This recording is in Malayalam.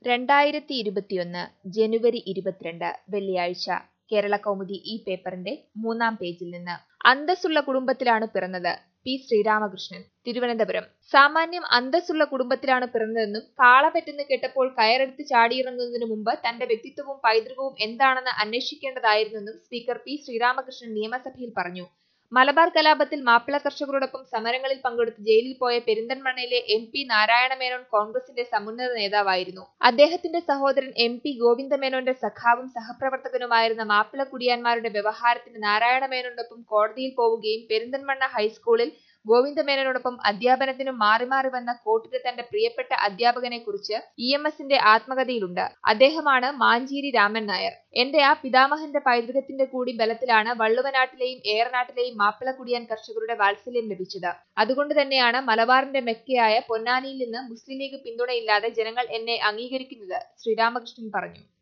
രണ്ടായിരത്തി ഇരുപത്തിയൊന്ന് ജനുവരി ഇരുപത്തിരണ്ട് വെള്ളിയാഴ്ച കേരള കൗമുദി ഈ പേപ്പറിന്റെ മൂന്നാം പേജിൽ നിന്ന് അന്തസ്സുള്ള കുടുംബത്തിലാണ് പിറന്നത് പി ശ്രീരാമകൃഷ്ണൻ തിരുവനന്തപുരം സാമാന്യം അന്തസ്സുള്ള കുടുംബത്തിലാണ് പിറന്നതെന്നും കാള പെറ്റെന്ന് കേട്ടപ്പോൾ കയറെടുത്ത് ചാടിയിറങ്ങുന്നതിനു മുമ്പ് തന്റെ വ്യക്തിത്വവും പൈതൃകവും എന്താണെന്ന് അന്വേഷിക്കേണ്ടതായിരുന്നെന്നും സ്പീക്കർ പി ശ്രീരാമകൃഷ്ണൻ നിയമസഭയിൽ പറഞ്ഞു മലബാർ കലാപത്തിൽ മാപ്പിള കർഷകരോടൊപ്പം സമരങ്ങളിൽ പങ്കെടുത്ത് ജയിലിൽ പോയ പെരിന്തൽമണ്ണയിലെ എം പി നാരായണമേനോൻ കോൺഗ്രസിന്റെ സമുന്നത നേതാവായിരുന്നു അദ്ദേഹത്തിന്റെ സഹോദരൻ എം പി ഗോവിന്ദമേനോന്റെ സഖാവും സഹപ്രവർത്തകനുമായിരുന്ന മാപ്പിള കുടിയാന്മാരുടെ വ്യവഹാരത്തിന് നാരായണമേനോനൊപ്പം കോടതിയിൽ പോവുകയും പെരിന്തൽമണ്ണ ഹൈസ്കൂളിൽ ഗോവിന്ദമേനോനോടൊപ്പം അധ്യാപനത്തിനും മാറി മാറി വന്ന കോട്ടിലെ തന്റെ പ്രിയപ്പെട്ട അധ്യാപകനെ കുറിച്ച് ഇ എം എസിന്റെ ആത്മകഥയിലുണ്ട് അദ്ദേഹമാണ് മാഞ്ചേരി രാമൻ നായർ എന്റെ ആ പിതാമഹന്റെ പൈതൃകത്തിന്റെ കൂടി ബലത്തിലാണ് വള്ളുവനാട്ടിലെയും ഏറനാട്ടിലെയും മാപ്പിള കുടിയാൻ കർഷകരുടെ വാത്സല്യം ലഭിച്ചത് അതുകൊണ്ട് തന്നെയാണ് മലബാറിന്റെ മെക്കയായ പൊന്നാനിയിൽ നിന്ന് മുസ്ലിം ലീഗ് പിന്തുണയില്ലാതെ ജനങ്ങൾ എന്നെ അംഗീകരിക്കുന്നത് ശ്രീരാമകൃഷ്ണൻ പറഞ്ഞു